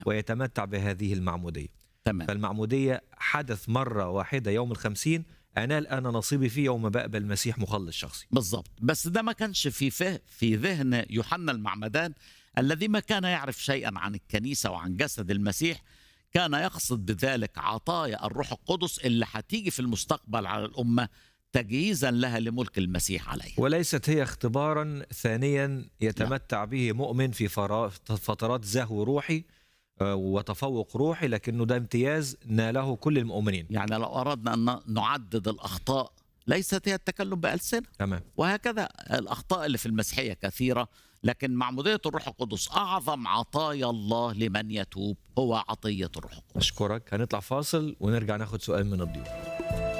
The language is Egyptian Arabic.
ويتمتع بهذه المعمودية تمام فالمعمودية حدث مرة واحدة يوم الخمسين أنال أنا نصيبي فيه يوم بقبل المسيح مخلص شخصي بالضبط بس ده ما كانش في فه في ذهن يوحنا المعمدان الذي ما كان يعرف شيئا عن الكنيسة وعن جسد المسيح كان يقصد بذلك عطايا الروح القدس اللي هتيجي في المستقبل على الأمة تجهيزا لها لملك المسيح عليه وليست هي اختبارا ثانيا يتمتع به مؤمن في فرا- فترات زهو روحي آه، وتفوق روحي لكنه ده امتياز ناله كل المؤمنين يعني لو أردنا أن نعدد الأخطاء ليست هي التكلم بألسنة تمام وهكذا الأخطاء اللي في المسيحية كثيرة لكن معمودية الروح القدس أعظم عطايا الله لمن يتوب هو عطية الروح القدس أشكرك هنطلع فاصل ونرجع ناخد سؤال من الضيوف